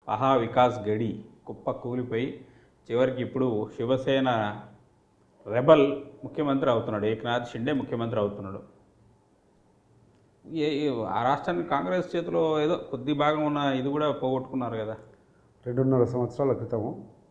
మహా వికాస్ గడి కుప్ప కూలిపోయి చివరికి ఇప్పుడు శివసేన రెబల్ ముఖ్యమంత్రి అవుతున్నాడు ఏకనాథ్ షిండే ముఖ్యమంత్రి అవుతున్నాడు ఏ ఏ- ఆ రాష్ట్రానికి కాంగ్రెస్ చేతిలో ఏదో కొద్ది భాగం ఉన్న ఇది కూడా పోగొట్టుకున్నారు కదా రెండున్నర సంవత్సరాల క్రితము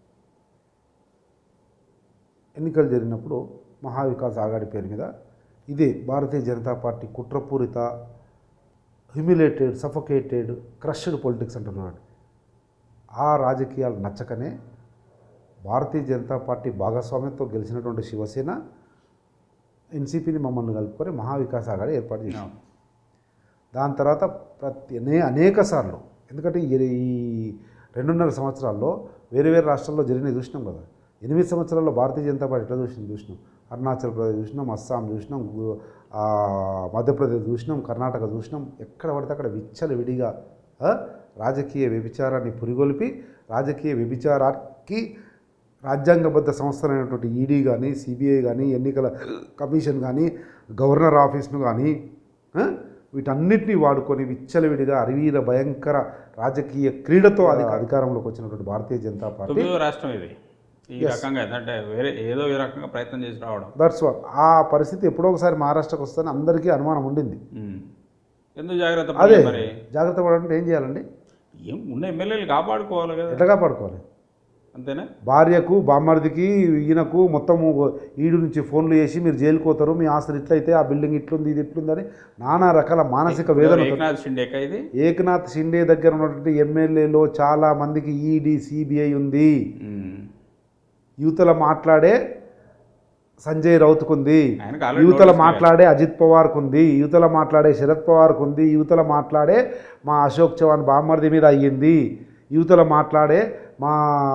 ఎన్నికలు జరిగినప్పుడు మహావికాస్ ఆఘాడి పేరు మీద ఇదే భారతీయ జనతా పార్టీ కుట్రపూరిత హ్యూమిలేటెడ్ సఫోకేటెడ్ క్రష్డ్ పొలిటిక్స్ అంటున్నాడు ఆ రాజకీయాలు నచ్చకనే భారతీయ జనతా పార్టీ భాగస్వామ్యంతో గెలిచినటువంటి శివసేన ఎన్సీపీని మమ్మల్ని కలుపుకొని మహావికాస్ ఆఘాడి ఏర్పాటు చేసింది దాని తర్వాత ప్రతి అనే అనేక సార్లు ఎందుకంటే ఈ ఈ రెండున్నర సంవత్సరాల్లో వేరే వేరే రాష్ట్రాల్లో జరిగినవి చూసినాం కదా ఎనిమిది సంవత్సరాల్లో భారతీయ జనతా పార్టీ ఎట్లా చూసినాం చూసినాం అరుణాచల్ ప్రదేశ్ చూసినాం అస్సాం చూసినాం గు- ఆ, మధ్యప్రదేశ్ చూసినాం కర్ణాటక చూసినాం ఎక్కడ పడితే అక్కడ విచ్చల విడిగా ఆ, రాజకీయ వ్యభిచారాన్ని పురిగొల్పి రాజకీయ వ్యభిచారానికి రాజ్యాంగబద్ధ సంస్థలైనటువంటి ఈడీ కానీ సిబిఐ కానీ ఎన్నికల కమిషన్ కానీ గవర్నర్ ఆఫీస్ను కానీ ఆ, వీటన్నిటిని వాడుకొని విచ్చలవిడిగా అరివీర భయంకర రాజకీయ క్రీడతో అది అధికారంలోకి వచ్చినటువంటి భారతీయ జనతా పార్టీ తొమ్మిదో రాష్ట్రం ఇది ఈ రకంగా ఏంటంటే వేరే ఏదో ఈ రకంగా ప్రయత్నం చేసి రావడం దట్స్ వాట్ ఆ పరిస్థితి ఎప్పుడో ఒకసారి మహారాష్ట్రకు వస్తుందని అందరికీ అనుమానం ఉండింది ఉమ్. ఎందుకు జాగ్రత్త అదే పడాలి మరి జాగ్రత్త పడాలంటే ఏం చేయాలండి ఏం ఉన్న ఎమ్మెల్యేలు కాపాడుకోవాలి కదా ఎట్లా కాపాడుకోవాలి అంతేనా భార్యకు బామ్మర్దికి ఈయనకు మొత్తము ఈడు నుంచి ఫోన్లు చేసి మీరు జైలుకు పోతారు మీ ఆస్తులు ఇట్లయితే ఆ బిల్డింగ్ ఇట్లుంది ఇది ఇట్లుందని నానా రకాల మానసిక వేదన ఏకనాథ్ షిండేక ఇది ఏకనాథ్ షిండే దగ్గర ఉన్నటువంటి ఎమ్మెల్యేలో చాలా మందికి ఈడీ సిబిఐ ఉంది ఉమ్. యువతల మాట్లాడే సంజయ్ రౌత్కు ఉంది ఆయనకు already యువతల notice మాట్లాడే అజిత్ పవార్కు ఉంది యువతల మాట్లాడే శరద్ పవార్కు ఉంది యువతల మాట్లాడే మా అశోక్ చవాన్ బామ్మర్ది మీద అయ్యింది యువతల మాట్లాడే మా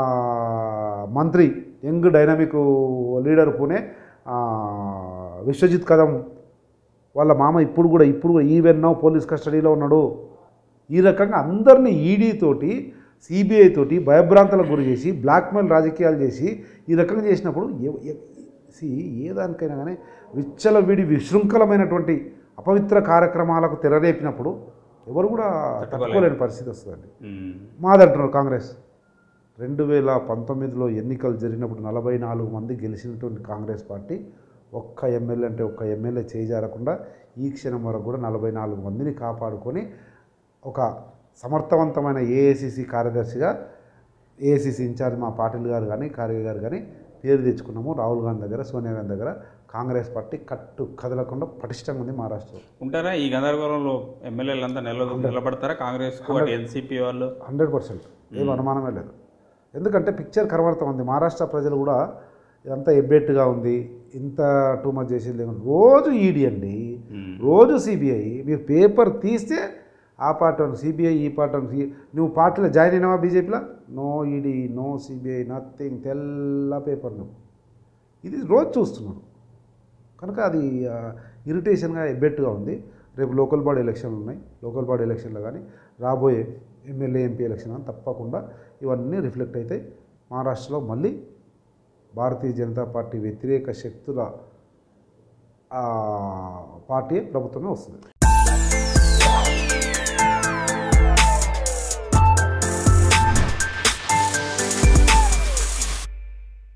మంత్రి యంగ్ డైనమిక్ లీడర్ పూణే ఆ, విశ్వజిత్ కదం వాళ్ళ మామ ఇప్పుడు కూడా ఇప్పుడు కూడా ఈవెన్ నౌ పోలీస్ కస్టడీలో ఉన్నాడు ఈ రకంగా అందరినీ ఈడీ తోటి సిబిఐ తోటి భయభ్రాంతలకు గురి చేసి బ్లాక్మెయిల్ రాజకీయాలు చేసి ఈ రకంగా చేసినప్పుడు ఏ- ఏ- సి ఏ దానికైనా కానీ విచ్చలవిడి విశృంఖలమైనటువంటి అపవిత్ర కార్యక్రమాలకు తెరరేపినప్పుడు ఎవరు కూడా తట్టుకోలేని పరిస్థితి వస్తుందండి ఉమ్. మాదంటున్నారు కాంగ్రెస్ రెండు వేల పంతొమ్మిదిలో ఎన్నికలు జరిగినప్పుడు నలభై నాలుగు మంది గెలిచినటువంటి కాంగ్రెస్ పార్టీ ఒక్క ఎమ్మెల్యే అంటే ఒక్క ఎమ్మెల్యే చేజారకుండా ఈ క్షణం వరకు కూడా నలభై నాలుగు మందిని కాపాడుకొని ఒక సమర్థవంతమైన ఏఐసిసి కార్యదర్శిగా ఏఐసిసి ఇన్ఛార్జ్ మా పాటిల్ గారు కానీ ఖార్గే గారు కానీ పేరు తెచ్చుకున్నాము రాహుల్ గాంధీ దగ్గర సోనియా గాంధీ దగ్గర కాంగ్రెస్ పార్టీ కట్టు కదలకుండా పటిష్టంగా ఉంది మహారాష్ట్రలో ఉంటారా ఈ గందరగోళంలో ఎమ్మెల్యేలు అంతా నిల నిలబడతారా కాంగ్రెస్ అటు ఎన్సీపీ వాళ్ళు హండ్రెడ్ పర్సెంట్ ఏం అనుమానమే లేదు ఎందుకంటే పిక్చర్ కనబడుతూ ఉంది మహారాష్ట్ర ప్రజలు కూడా ఇదంతా ఎబ్బెట్టుగా ఉంది ఇంత టూ మచ్ చేసేది లేకుండా రోజు ఈడీ అండి ఉమ్. రోజు సిబిఐ మీరు పేపర్ తీస్తే ఆ పార్టీ సిబిఐ ఈ పార్టీ నువ్వు పార్టీలో జాయిన్ అయినావా బీజేపీలో no ED no CBI nothing తెల్ల పేపర్ నువ్వు ఇది రోజు చూస్తున్నాడు కనుక అది ఆ, ఇరిటేషన్గా ఎబ్బెట్టుగా ఉంది రేపు లోకల్ బాడీ ఎలక్షన్లు ఉన్నాయి లోకల్ బాడీ ఎలక్షన్లో కానీ రాబోయే ఎమ్మెల్యే ఎంపీ ఎలక్షన్ కానీ తప్పకుండా ఇవన్నీ రిఫ్లెక్ట్ అవుతాయి మహారాష్ట్రలో మళ్ళీ భారతీయ జనతా పార్టీ వ్యతిరేక శక్తుల ఆ, పార్టీ ప్రభుత్వమే వస్తుంది